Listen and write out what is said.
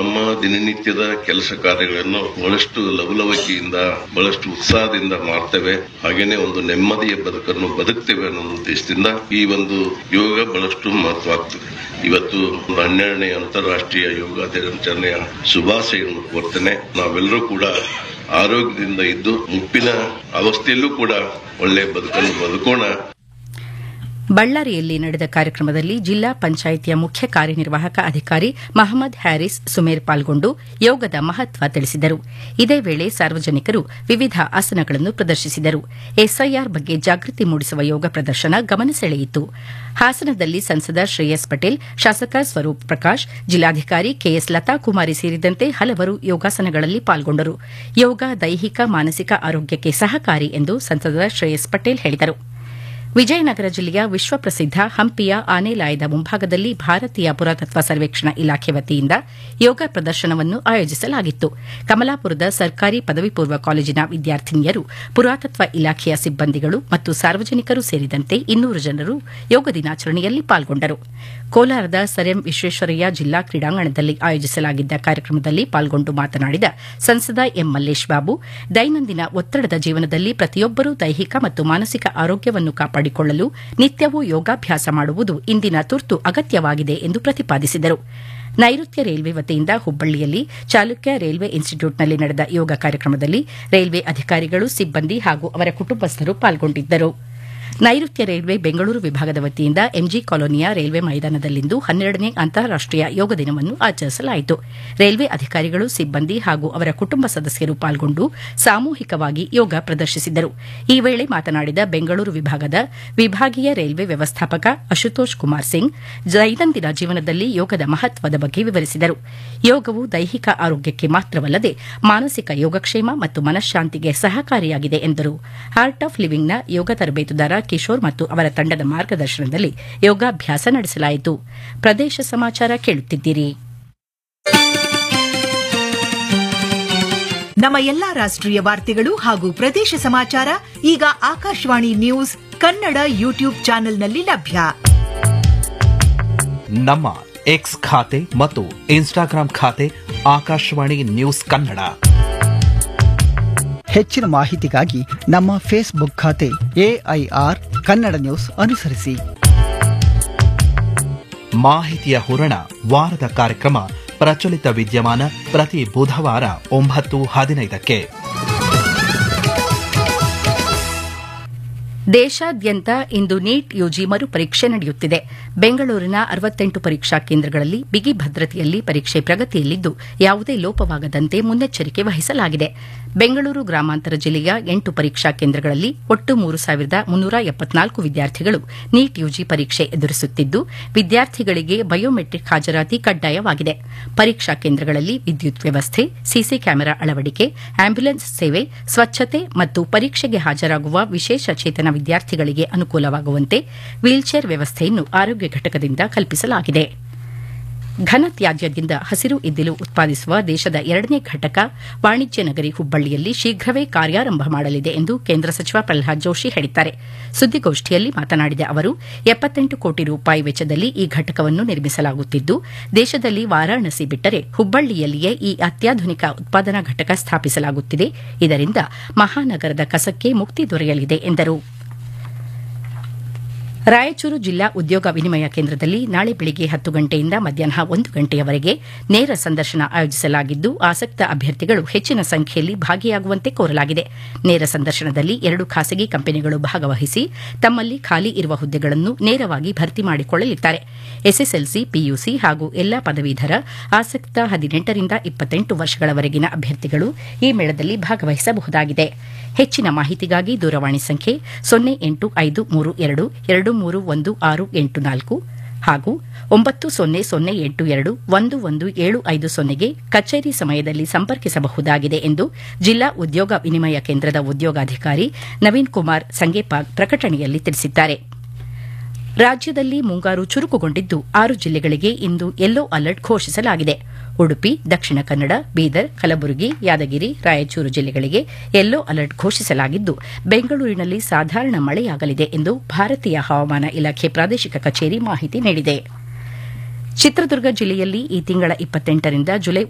ನಮ್ಮ ದಿನನಿತ್ಯದ ಕೆಲಸ ಕಾರ್ಯಗಳನ್ನು ಬಹಳಷ್ಟು ಲವಲವಿಕೆಯಿಂದ ಬಹಳಷ್ಟು ಉತ್ಸಾಹದಿಂದ ಮಾಡ್ತೇವೆ ಹಾಗೇನೆ ಒಂದು ನೆಮ್ಮದಿಯ ಬದುಕನ್ನು ಬದುಕ್ತೇವೆ ಅನ್ನೋ ಉದ್ದೇಶದಿಂದ ಈ ಒಂದು ಯೋಗ ಬಹಳಷ್ಟು ಮಹತ್ವ ಆಗ್ತದೆ ಇವತ್ತು ಒಂದು ಹನ್ನೆರಡನೇ ಅಂತಾರಾಷ್ಟ್ರೀಯ ಯೋಗ ದಿನಾಚರಣೆಯ ಶುಭಾಶಯವನ್ನು ಕೋರ್ತೇನೆ ನಾವೆಲ್ಲರೂ ಕೂಡ ಆರೋಗ್ಯದಿಂದ ಇದ್ದು ಮುಪ್ಪಿನ ಅವಸ್ಥೆಯಲ್ಲೂ ಕೂಡ ಒಳ್ಳೆಯ ಬದುಕನ್ನು ಬದುಕೋಣ ಬಳ್ಳಾರಿಯಲ್ಲಿ ನಡೆದ ಕಾರ್ಯಕ್ರಮದಲ್ಲಿ ಜಿಲ್ಲಾ ಪಂಚಾಯಿತಿಯ ಮುಖ್ಯ ಕಾರ್ಯನಿರ್ವಾಹಕ ಅಧಿಕಾರಿ ಮಹಮ್ಮದ್ ಹ್ಯಾರಿಸ್ ಸುಮೇರ್ ಪಾಲ್ಗೊಂಡು ಯೋಗದ ಮಹತ್ವ ತಿಳಿಸಿದರು ಇದೇ ವೇಳೆ ಸಾರ್ವಜನಿಕರು ವಿವಿಧ ಆಸನಗಳನ್ನು ಪ್ರದರ್ಶಿಸಿದರು ಎಸ್ಐಆರ್ ಬಗ್ಗೆ ಜಾಗೃತಿ ಮೂಡಿಸುವ ಯೋಗ ಪ್ರದರ್ಶನ ಗಮನ ಸೆಳೆಯಿತು ಹಾಸನದಲ್ಲಿ ಸಂಸದ ಶ್ರೇಯಸ್ ಪಟೇಲ್ ಶಾಸಕ ಸ್ವರೂಪ್ ಪ್ರಕಾಶ್ ಜಿಲ್ಲಾಧಿಕಾರಿ ಕೆಎಸ್ ಲತಾ ಕುಮಾರಿ ಸೇರಿದಂತೆ ಹಲವರು ಯೋಗಾಸನಗಳಲ್ಲಿ ಪಾಲ್ಗೊಂಡರು ಯೋಗ ದೈಹಿಕ ಮಾನಸಿಕ ಆರೋಗ್ಯಕ್ಕೆ ಸಹಕಾರಿ ಎಂದು ಸಂಸದ ಶ್ರೇಯಸ್ ಪಟೇಲ್ ಹೇಳಿದರು ವಿಜಯನಗರ ಜಿಲ್ಲೆಯ ವಿಶ್ವಪ್ರಸಿದ್ದ ಹಂಪಿಯ ಆನೆಲಾಯದ ಮುಂಭಾಗದಲ್ಲಿ ಭಾರತೀಯ ಪುರಾತತ್ವ ಸರ್ವೇಕ್ಷಣಾ ಇಲಾಖೆ ವತಿಯಿಂದ ಯೋಗ ಪ್ರದರ್ಶನವನ್ನು ಆಯೋಜಿಸಲಾಗಿತ್ತು ಕಮಲಾಪುರದ ಸರ್ಕಾರಿ ಪದವಿ ಪೂರ್ವ ಕಾಲೇಜಿನ ವಿದ್ಯಾರ್ಥಿನಿಯರು ಪುರಾತತ್ವ ಇಲಾಖೆಯ ಸಿಬ್ಬಂದಿಗಳು ಮತ್ತು ಸಾರ್ವಜನಿಕರು ಸೇರಿದಂತೆ ಇನ್ನೂರು ಜನರು ಯೋಗ ದಿನಾಚರಣೆಯಲ್ಲಿ ಪಾಲ್ಗೊಂಡರು ಕೋಲಾರದ ಸರ್ ಎಂ ವಿಶ್ವೇಶ್ವರಯ್ಯ ಜಿಲ್ಲಾ ಕ್ರೀಡಾಂಗಣದಲ್ಲಿ ಆಯೋಜಿಸಲಾಗಿದ್ದ ಕಾರ್ಯಕ್ರಮದಲ್ಲಿ ಪಾಲ್ಗೊಂಡು ಮಾತನಾಡಿದ ಸಂಸದ ಎಂ ಮಲ್ಲೇಶ್ ಬಾಬು ದೈನಂದಿನ ಒತ್ತಡದ ಜೀವನದಲ್ಲಿ ಪ್ರತಿಯೊಬ್ಬರೂ ದೈಹಿಕ ಮತ್ತು ಮಾನಸಿಕ ಆರೋಗ್ಯವನ್ನು ಕಾಪಾಡಿಕೊಳ್ಳಲು ನಿತ್ಯವೂ ಯೋಗಾಭ್ಯಾಸ ಮಾಡುವುದು ಇಂದಿನ ತುರ್ತು ಅಗತ್ಯವಾಗಿದೆ ಎಂದು ಪ್ರತಿಪಾದಿಸಿದರು ನೈಋತ್ಯ ರೈಲ್ವೆ ವತಿಯಿಂದ ಹುಬ್ಬಳ್ಳಿಯಲ್ಲಿ ಚಾಲುಕ್ಯ ರೈಲ್ವೆ ಇನ್ಸ್ಟಿಟ್ಯೂಟ್ನಲ್ಲಿ ನಡೆದ ಯೋಗ ಕಾರ್ಯಕ್ರಮದಲ್ಲಿ ರೈಲ್ವೆ ಅಧಿಕಾರಿಗಳು ಸಿಬ್ಬಂದಿ ಹಾಗೂ ಅವರ ಕುಟುಂಬಸ್ಥರು ಪಾಲ್ಗೊಂಡಿದ್ದರು ನೈಋತ್ಯ ರೈಲ್ವೆ ಬೆಂಗಳೂರು ವಿಭಾಗದ ವತಿಯಿಂದ ಎಂಜಿ ಕಾಲೋನಿಯ ರೈಲ್ವೆ ಮೈದಾನದಲ್ಲಿಂದು ಹನ್ನೆರಡನೇ ಅಂತಾರಾಷ್ಟೀಯ ಯೋಗ ದಿನವನ್ನು ಆಚರಿಸಲಾಯಿತು ರೈಲ್ವೆ ಅಧಿಕಾರಿಗಳು ಸಿಬ್ಬಂದಿ ಹಾಗೂ ಅವರ ಕುಟುಂಬ ಸದಸ್ಯರು ಪಾಲ್ಗೊಂಡು ಸಾಮೂಹಿಕವಾಗಿ ಯೋಗ ಪ್ರದರ್ಶಿಸಿದರು ಈ ವೇಳೆ ಮಾತನಾಡಿದ ಬೆಂಗಳೂರು ವಿಭಾಗದ ವಿಭಾಗೀಯ ರೈಲ್ವೆ ವ್ಯವಸ್ಥಾಪಕ ಅಶುತೋಷ್ ಕುಮಾರ್ ಸಿಂಗ್ ದೈನಂದಿನ ಜೀವನದಲ್ಲಿ ಯೋಗದ ಮಹತ್ವದ ಬಗ್ಗೆ ವಿವರಿಸಿದರು ಯೋಗವು ದೈಹಿಕ ಆರೋಗ್ಯಕ್ಕೆ ಮಾತ್ರವಲ್ಲದೆ ಮಾನಸಿಕ ಯೋಗಕ್ಷೇಮ ಮತ್ತು ಮನಃಶಾಂತಿಗೆ ಸಹಕಾರಿಯಾಗಿದೆ ಎಂದರು ಹಾರ್ಟ್ ಆಫ್ ಲಿವಿಂಗ್ನ ಯೋಗ ತರಬೇತುದಾರ ಕಿಶೋರ್ ಮತ್ತು ಅವರ ತಂಡದ ಮಾರ್ಗದರ್ಶನದಲ್ಲಿ ಯೋಗಾಭ್ಯಾಸ ನಡೆಸಲಾಯಿತು ಪ್ರದೇಶ ಸಮಾಚಾರ ಕೇಳುತ್ತಿದ್ದೀರಿ ನಮ್ಮ ಎಲ್ಲಾ ರಾಷ್ಟ್ರೀಯ ವಾರ್ತೆಗಳು ಹಾಗೂ ಪ್ರದೇಶ ಸಮಾಚಾರ ಈಗ ಆಕಾಶವಾಣಿ ನ್ಯೂಸ್ ಕನ್ನಡ ಯೂಟ್ಯೂಬ್ ಚಾನೆಲ್ನಲ್ಲಿ ಲಭ್ಯ ನಮ್ಮ ಎಕ್ಸ್ ಖಾತೆ ಮತ್ತು ಇನ್ಸ್ಟಾಗ್ರಾಂ ಖಾತೆ ಆಕಾಶವಾಣಿ ನ್ಯೂಸ್ ಕನ್ನಡ ಹೆಚ್ಚಿನ ಮಾಹಿತಿಗಾಗಿ ನಮ್ಮ ಫೇಸ್ಬುಕ್ ಖಾತೆ ಎಐಆರ್ ಕನ್ನಡ ನ್ಯೂಸ್ ಅನುಸರಿಸಿ ಮಾಹಿತಿಯ ಹೂರಣ ವಾರದ ಕಾರ್ಯಕ್ರಮ ಪ್ರಚಲಿತ ವಿದ್ಯಮಾನ ಪ್ರತಿ ಬುಧವಾರ ಒಂಬತ್ತು ಹದಿನೈದಕ್ಕೆ ದೇಶಾದ್ಯಂತ ಇಂದು ನೀಟ್ ಯುಜಿ ಮರುಪರೀಕ್ಷೆ ನಡೆಯುತ್ತಿದೆ ಬೆಂಗಳೂರಿನ ಅರವತ್ತೆಂಟು ಪರೀಕ್ಷಾ ಕೇಂದ್ರಗಳಲ್ಲಿ ಬಿಗಿ ಭದ್ರತೆಯಲ್ಲಿ ಪರೀಕ್ಷೆ ಪ್ರಗತಿಯಲ್ಲಿದ್ದು ಯಾವುದೇ ಲೋಪವಾಗದಂತೆ ಮುನ್ನೆಚ್ಚರಿಕೆ ವಹಿಸಲಾಗಿದೆ ಬೆಂಗಳೂರು ಗ್ರಾಮಾಂತರ ಜಿಲ್ಲೆಯ ಎಂಟು ಪರೀಕ್ಷಾ ಕೇಂದ್ರಗಳಲ್ಲಿ ಒಟ್ಟು ಮೂರು ಸಾವಿರದ ಮುನ್ನೂರ ಎಪ್ಪತ್ನಾಲ್ಕು ವಿದ್ಯಾರ್ಥಿಗಳು ನೀಟ್ ಯುಜಿ ಪರೀಕ್ಷೆ ಎದುರಿಸುತ್ತಿದ್ದು ವಿದ್ಯಾರ್ಥಿಗಳಿಗೆ ಬಯೋಮೆಟ್ರಿಕ್ ಹಾಜರಾತಿ ಕಡ್ಡಾಯವಾಗಿದೆ ಪರೀಕ್ಷಾ ಕೇಂದ್ರಗಳಲ್ಲಿ ವಿದ್ಯುತ್ ವ್ಯವಸ್ಥೆ ಸಿಸಿ ಕ್ಯಾಮೆರಾ ಅಳವಡಿಕೆ ಆಂಬ್ಯುಲೆನ್ಸ್ ಸೇವೆ ಸ್ವಚ್ಛತೆ ಮತ್ತು ಪರೀಕ್ಷೆಗೆ ಹಾಜರಾಗುವ ವಿಶೇಷ ಚೇತನ ವಿದ್ಯಾರ್ಥಿಗಳಿಗೆ ಅನುಕೂಲವಾಗುವಂತೆ ವೀಲ್ಚೇರ್ ವ್ಯವಸ್ಥೆಯನ್ನು ಆರೋಗ್ಯ ಘಟಕದಿಂದ ಕಲ್ಪಿಸಲಾಗಿದೆ ಘನ ತ್ಯಾಜ್ಯದಿಂದ ಹಸಿರು ಇದ್ದಿಲು ಉತ್ಪಾದಿಸುವ ದೇಶದ ಎರಡನೇ ಘಟಕ ವಾಣಿಜ್ಯ ನಗರಿ ಹುಬ್ಬಳ್ಳಿಯಲ್ಲಿ ಶೀಘ್ರವೇ ಕಾರ್ಯಾರಂಭ ಮಾಡಲಿದೆ ಎಂದು ಕೇಂದ್ರ ಸಚಿವ ಪ್ರಹ್ಲಾದ್ ಜೋಶಿ ಹೇಳಿದ್ದಾರೆ ಸುದ್ದಿಗೋಷ್ಠಿಯಲ್ಲಿ ಮಾತನಾಡಿದ ಅವರು ಎಪ್ಪತ್ತೆಂಟು ಕೋಟಿ ರೂಪಾಯಿ ವೆಚ್ಚದಲ್ಲಿ ಈ ಘಟಕವನ್ನು ನಿರ್ಮಿಸಲಾಗುತ್ತಿದ್ದು ದೇಶದಲ್ಲಿ ವಾರಾಣಸಿ ಬಿಟ್ಟರೆ ಹುಬ್ಬಳ್ಳಿಯಲ್ಲಿಯೇ ಈ ಅತ್ಯಾಧುನಿಕ ಉತ್ಪಾದನಾ ಘಟಕ ಸ್ಥಾಪಿಸಲಾಗುತ್ತಿದೆ ಇದರಿಂದ ಮಹಾನಗರದ ಕಸಕ್ಕೆ ಮುಕ್ತಿ ದೊರೆಯಲಿದೆ ಎಂದರು ರಾಯಚೂರು ಜಿಲ್ಲಾ ಉದ್ಯೋಗ ವಿನಿಮಯ ಕೇಂದ್ರದಲ್ಲಿ ನಾಳೆ ಬೆಳಗ್ಗೆ ಹತ್ತು ಗಂಟೆಯಿಂದ ಮಧ್ಯಾಹ್ನ ಒಂದು ಗಂಟೆಯವರೆಗೆ ನೇರ ಸಂದರ್ಶನ ಆಯೋಜಿಸಲಾಗಿದ್ದು ಆಸಕ್ತ ಅಭ್ಯರ್ಥಿಗಳು ಹೆಚ್ಚಿನ ಸಂಖ್ಯೆಯಲ್ಲಿ ಭಾಗಿಯಾಗುವಂತೆ ಕೋರಲಾಗಿದೆ ನೇರ ಸಂದರ್ಶನದಲ್ಲಿ ಎರಡು ಖಾಸಗಿ ಕಂಪನಿಗಳು ಭಾಗವಹಿಸಿ ತಮ್ಮಲ್ಲಿ ಖಾಲಿ ಇರುವ ಹುದ್ದೆಗಳನ್ನು ನೇರವಾಗಿ ಭರ್ತಿ ಮಾಡಿಕೊಳ್ಳಲಿದ್ದಾರೆ ಎಸ್ಎಸ್ಎಲ್ಸಿ ಪಿಯುಸಿ ಹಾಗೂ ಎಲ್ಲಾ ಪದವೀಧರ ಆಸಕ್ತ ಹದಿನೆಂಟರಿಂದ ಇಪ್ಪತ್ತೆಂಟು ವರ್ಷಗಳವರೆಗಿನ ಅಭ್ಯರ್ಥಿಗಳು ಈ ಮೇಳದಲ್ಲಿ ಭಾಗವಹಿಸಬಹುದಾಗಿದೆ ಹೆಚ್ಚಿನ ಮಾಹಿತಿಗಾಗಿ ದೂರವಾಣಿ ಸಂಖ್ಯೆ ಸೊನ್ನೆ ಎಂಟು ಐದು ಮೂರು ಎರಡು ಎರಡು ಮೂರು ಒಂದು ಆರು ಎಂಟು ನಾಲ್ಕು ಹಾಗೂ ಒಂಬತ್ತು ಸೊನ್ನೆ ಸೊನ್ನೆ ಎಂಟು ಎರಡು ಒಂದು ಒಂದು ಏಳು ಐದು ಸೊನ್ನೆಗೆ ಕಚೇರಿ ಸಮಯದಲ್ಲಿ ಸಂಪರ್ಕಿಸಬಹುದಾಗಿದೆ ಎಂದು ಜಿಲ್ಲಾ ಉದ್ಯೋಗ ವಿನಿಮಯ ಕೇಂದ್ರದ ಉದ್ಯೋಗಾಧಿಕಾರಿ ನವೀನ್ ಕುಮಾರ್ ಸಂಗೇಪಾಗ್ ಪ್ರಕಟಣೆಯಲ್ಲಿ ತಿಳಿಸಿದ್ದಾರೆ ರಾಜ್ಯದಲ್ಲಿ ಮುಂಗಾರು ಚುರುಕುಗೊಂಡಿದ್ದು ಆರು ಜಿಲ್ಲೆಗಳಿಗೆ ಇಂದು ಯೆಲ್ಲೋ ಅಲರ್ಟ್ ಘೋಷಿಸಲಾಗಿದೆ ಉಡುಪಿ ದಕ್ಷಿಣ ಕನ್ನಡ ಬೀದರ್ ಕಲಬುರಗಿ ಯಾದಗಿರಿ ರಾಯಚೂರು ಜಿಲ್ಲೆಗಳಿಗೆ ಯೆಲ್ಲೋ ಅಲರ್ಟ್ ಘೋಷಿಸಲಾಗಿದ್ದು ಬೆಂಗಳೂರಿನಲ್ಲಿ ಸಾಧಾರಣ ಮಳೆಯಾಗಲಿದೆ ಎಂದು ಭಾರತೀಯ ಹವಾಮಾನ ಇಲಾಖೆ ಪ್ರಾದೇಶಿಕ ಕಚೇರಿ ಮಾಹಿತಿ ನೀಡಿದೆ ಚಿತ್ರದುರ್ಗ ಜಿಲ್ಲೆಯಲ್ಲಿ ಈ ತಿಂಗಳ ಇಪ್ಪತ್ತೆಂಟರಿಂದ ಜುಲೈ